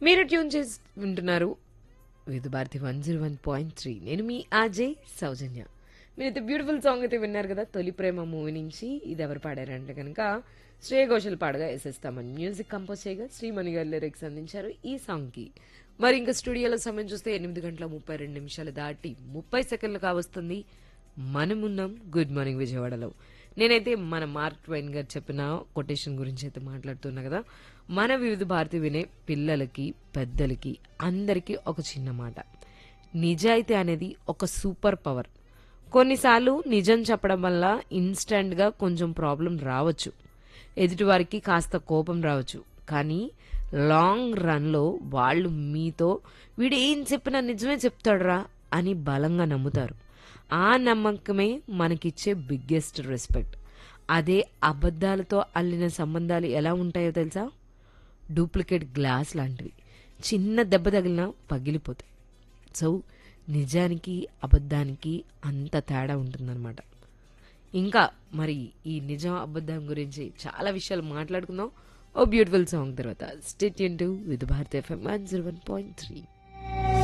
మీరు ట్యూన్ చేసి వింటున్నారు Vividh Bharati one zero one point three నేను మీ అజయ్ సౌజన్య మీరైతే బ్యూటిఫుల్ సాంగ్ అయితే విన్నారు కదా తొలి ప్రేమ మూవీ నుంచి ఇది ఎవరు పాడారంటే కనుక శ్రేయ ఘోషల్ పాడగా ఎస్ఎస్తామని మ్యూజిక్ కంపోజ్ చేయగా శ్రీమణి గారు లిరిక్స్ అందించారు ఈ సాంగ్కి మరి ఇంకా స్టూడియోలో సమయం చూస్తే ఎనిమిది గంటల ముప్పై రెండు నిమిషాలు దాటి ముప్పై సెకండ్లు కావస్తుంది మనమున్నాం గుడ్ మార్నింగ్ విజయవాడలో నేనైతే మన మార్క్ ట్వైన్ గారు చెప్పిన కొటేషన్ గురించి అయితే మాట్లాడుతున్నా కదా మన వివిధ భారతి వినే పిల్లలకి పెద్దలకి అందరికీ ఒక చిన్న మాట నిజాయితీ అనేది ఒక సూపర్ పవర్ కొన్నిసార్లు నిజం చెప్పడం వల్ల ఇన్స్టంట్గా కొంచెం ప్రాబ్లం రావచ్చు ఎదుటివారికి కాస్త కోపం రావచ్చు కానీ లాంగ్ రన్లో వాళ్ళు మీతో వీడు ఏం చెప్పినా నిజమే చెప్తాడురా అని బలంగా నమ్ముతారు ఆ నమ్మకమే మనకిచ్చే బిగ్గెస్ట్ రెస్పెక్ట్ అదే అబద్ధాలతో అల్లిన సంబంధాలు ఎలా ఉంటాయో తెలుసా డూప్లికేట్ గ్లాస్ లాంటివి చిన్న దెబ్బ తగిలినా పగిలిపోతాయి సో నిజానికి అబద్ధానికి అంత తేడా ఉంటుందన్నమాట ఇంకా మరి ఈ నిజం అబద్ధం గురించి చాలా విషయాలు మాట్లాడుకుందాం ఓ బ్యూటిఫుల్ సాంగ్ తర్వాత stay tuned with Bharat FM one zero one point three